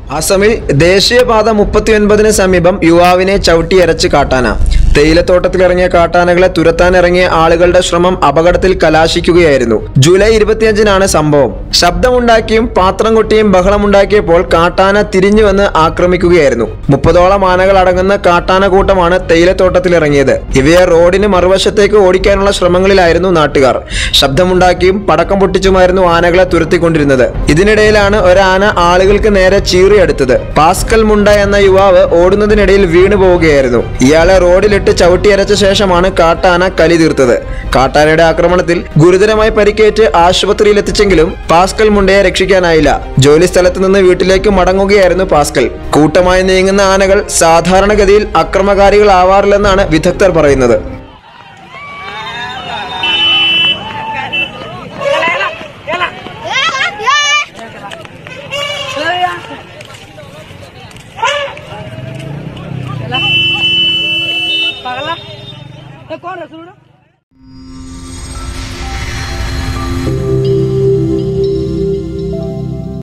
അസമിൽ ദേശീയപാത മുപ്പത്തിയൊൻപതിന് സമീപം യുവാവിനെ ചവിട്ടിയരച്ച് കാട്ടാന തേയിലത്തോട്ടത്തിലിറങ്ങിയ കാട്ടാനകളെ തുരത്താനിറങ്ങിയ ആളുകളുടെ ശ്രമം അപകടത്തിൽ കലാശിക്കുകയായിരുന്നു ജൂലൈ ഇരുപത്തിയഞ്ചിനാണ് സംഭവം ശബ്ദമുണ്ടാക്കിയും പാത്രം കൊട്ടിയും ബഹളമുണ്ടാക്കിയപ്പോൾ കാട്ടാന തിരിഞ്ഞു വന്ന് ആക്രമിക്കുകയായിരുന്നു മുപ്പതോളം ആനകൾ അടങ്ങുന്ന കാട്ടാന കൂട്ടമാണ് തേയിലത്തോട്ടത്തിലിറങ്ങിയത് ഇവയെ റോഡിന് മറുവശത്തേക്ക് ഓടിക്കാനുള്ള ശ്രമങ്ങളിലായിരുന്നു നാട്ടുകാർ ശബ്ദമുണ്ടാക്കിയും പടക്കം പൊട്ടിച്ചുമായിരുന്നു ആനകളെ തുരത്തിക്കൊണ്ടിരുന്നത് ഇതിനിടയിലാണ് ഒരാന ആളുകൾക്ക് നേരെ ചീറിയെടുത്തത് പാസ്കൽ മുണ്ട എന്ന യുവാവ് ഓടുന്നതിനിടയിൽ വീണു പോവുകയായിരുന്നു ഇയാളെ റോഡിലിട്ട് ചവിട്ടിയരച്ച ശേഷമാണ് കാട്ടാന കലി തീർത്തത് കാട്ടാനയുടെ ആക്രമണത്തിൽ ഗുരുതരമായി പരിക്കേറ്റ് ആശുപത്രിയിൽ എത്തിച്ചെങ്കിലും പാസ്കൽ മുണ്ടയെ രക്ഷിക്കാനായില്ല ജോലി സ്ഥലത്ത് നിന്ന് വീട്ടിലേക്ക് മടങ്ങുകയായിരുന്നു പാസ്കൽ കൂട്ടമായി നീങ്ങുന്ന ആനകൾ സാധാരണഗതിയിൽ അക്രമകാരികളാവാറില്ലെന്നാണ് വിദഗ്ധർ പറയുന്നത് पागल कौन है सुनो